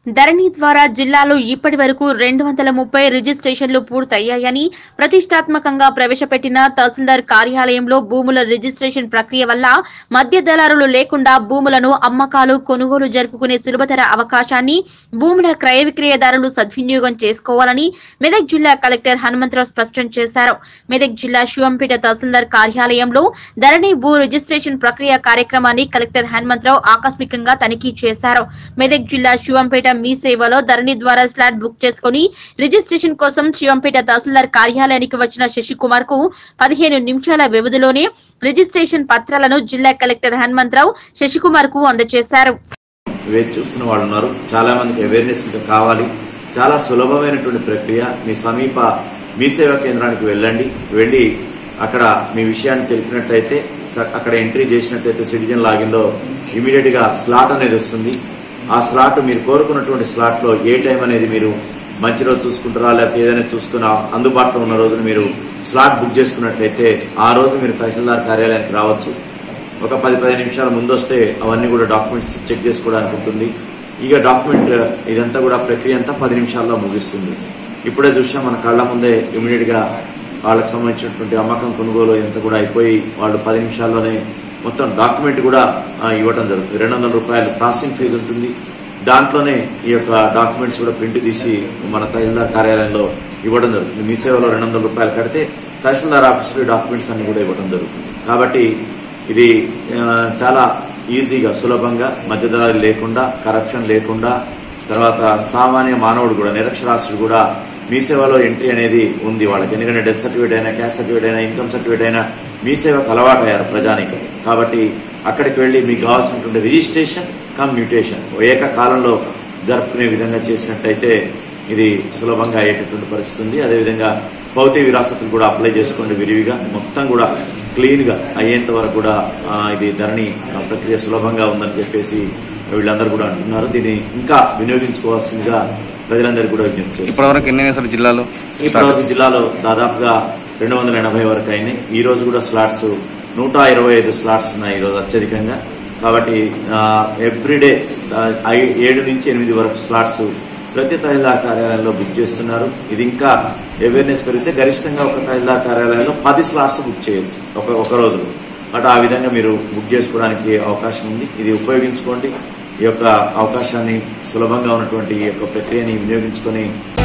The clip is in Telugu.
ధరణి ద్వారా జిల్లాలో ఇప్పటి వరకు రెండు వందల ముప్పై రిజిస్ట్రేషన్లు పూర్తయ్యాయని ప్రతిష్టాత్మకంగా ప్రవేశపెట్టిన తహసీల్దార్ కార్యాలయంలో భూముల రిజిస్ట్రేషన్ ప్రక్రియ వల్ల మధ్య దళారులు లేకుండా భూములను అమ్మకాలు కొనుగోలు జరుపుకునే సులభతర అవకాశాన్ని భూముల క్రయ విక్రయదారులు సద్వినియోగం చేసుకోవాలని మెదక్ జిల్లా కలెక్టర్ హనుమంతరావు స్పష్టం చేశారు మెదక్ జిల్లా శివంపేట తహసీల్దార్ కార్యాలయంలో ధరణి భూ రిజిస్ట్రేషన్ ప్రక్రియ కార్యక్రమాన్ని కలెక్టర్ హనుమంతరావు ఆకస్మికంగా తనిఖీ చేశారు మెదక్ జిల్లా శివంపేట మీ సేవలో ధరణి ద్వారా స్లాట్ బుక్ చేసుకుని రిజిస్ట్రేషన్ కోసం శివంపేట తహసీల్దార్ కార్యాలయానికి వచ్చిన శశికుమార్ కు పదిహేను నిమిషాల వ్యవధిలోనే రిజిస్ట్రేషన్ పత్రాలను జిల్లా కలెక్టర్ హనుమంతరావు శశికుమార్ కు అందజేశారు వేచి చూస్తున్న వాళ్ళు ఉన్నారు చాలా మందికి అవేర్నెస్ ఇంకా కావాలి చాలా సులభమైనటువంటి ప్రక్రియ మీ సమీప మీ సేవా కేంద్రానికి వెళ్ళండి వెళ్ళి అక్కడ మీ విషయాన్ని తెలిపినట్లయితే చ- అక్కడ ఎంట్రీ చేసినట్లయితే సిటిజన్ లాగిన్ లో ఇమీడియట్ గా స్లాట్ అనేది వస్తుంది ఆ స్లాట్ మీరు కోరుకున్నటువంటి స్లాట్ లో ఏ టైం అనేది మీరు మంచి రోజు చూసుకుంటారా లేకపోతే ఏదైనా చూసుకున్న అందుబాటులో ఉన్న రోజున మీరు స్లాట్ బుక్ చేసుకున్నట్లయితే ఆ రోజు మీరు తహసీల్దార్ కార్యాలయానికి రావచ్చు ఒక పది పది నిమిషాల ముందు వస్తే అవన్నీ కూడా డాక్యుమెంట్స్ చెక్ చేసుకోవడానికి ఉంటుంది ఇక డాక్యుమెంట్ ఇదంతా కూడా ప్రక్రియ అంతా పది నిమిషాల్లో ముగిస్తుంది ఇప్పుడే చూసాం మన కళ్ళ ముందే ఇమీడియట్ గా వాళ్ళకి సంబంధించినటువంటి అమ్మకం కొనుగోలు ఎంత కూడా అయిపోయి వాళ్ళు పది నిమిషాల్లోనే మొత్తం డాక్యుమెంట్ కూడా ఆ, ఇవ్వడం జరుగుతుంది రెండు వందల రూపాయలు ప్రాసెసింగ్ ఫీజు ఉంటుంది దాంట్లోనే ఈ యొక్క డాక్యుమెంట్స్ కూడా ప్రింట్ తీసి మన తహసీల్దార్ కార్యాలయంలో ఇవ్వడం జరుగుతుంది మీ సేవలో రెండు వందల రూపాయలు కడితే తహసీల్దార్ ఆఫీసులో డాక్యుమెంట్స్ అన్ని కూడా ఇవ్వడం జరుగుతుంది కాబట్టి ఇది ఆ, చాలా ఈజీగా సులభంగా మధ్యధరాలు లేకుండా కరప్షన్ లేకుండా తర్వాత సామాన్య మానవుడు కూడా నిరక్షరాస్యుడు కూడా మీ సేవలో ఎంట్రీ అనేది ఉంది వాళ్ళకి ఎందుకంటే డెత్ సర్టిఫికేట్ అయినా క్యాస్ట్ సర్టిఫికేట్ అయినా ఇన్కమ్ సర్టిఫికేట్ అయినా మీ సేవకు అలవాటయ్యారు ప్రజానికి కాబట్టి అక్కడికి వెళ్లి మీకు కావాల్సినటువంటి రిజిస్ట్రేషన్ కమ్ మ్యూటేషన్ ఏకకాలంలో జరుపుకునే విధంగా చేసినట్టయితే ఇది సులభంగా అయ్యేటటువంటి పరిస్థితి ఉంది అదేవిధంగా భౌతిక విరాసతులు కూడా అప్లై చేసుకోండి విరివిగా మొత్తం కూడా క్లీన్ గా అయ్యేంత వరకు కూడా ఆ, ఇది ధరణి ఆ, ప్రక్రియ సులభంగా ఉందని చెప్పేసి వీళ్ళందరూ కూడా అంటున్నారు దీన్ని ఇంకా వినియోగించుకోవాల్సిందిగా ప్రజలందరికీ కూడా విజ్ఞప్తి చేస్తున్నారు ఇప్పటివరకు ఎన్ని అయినాయి సార్ జిల్లాలో ఇప్పటివరకు జిల్లాలో దాదాపుగా రెండు వందల ఎనభై వరకు అయినాయి ఈ రోజు కూడా స్లాట్స్ నూట ఇరవై ఐదు స్లాట్స్ ఉన్నాయి ఈ రోజు అత్యధికంగా కాబట్టి ఎవ్రీడే ఏడు నుంచి ఎనిమిది వరకు స్లాట్స్ ప్రతి తహసీల్దార్ కార్యాలయంలో బుక్ చేస్తున్నారు ఇది ఇంకా అవేర్నెస్ పెరిగితే గరిష్టంగా ఒక తహసీల్దార్ కార్యాలయంలో పది స్లాట్స్ బుక్ చేయొచ్చు ఒక ఒక రోజులో అటు ఆ విధంగా మీరు బుక్ చేసుకోవడానికి అవకాశం ఉంది ఇది ఉపయోగించుకోండి ఈ యొక్క అవకాశాన్ని సులభంగా ఉన్నటువంటి ఈ యొక్క ప్రక్రియని వినియోగించుకొని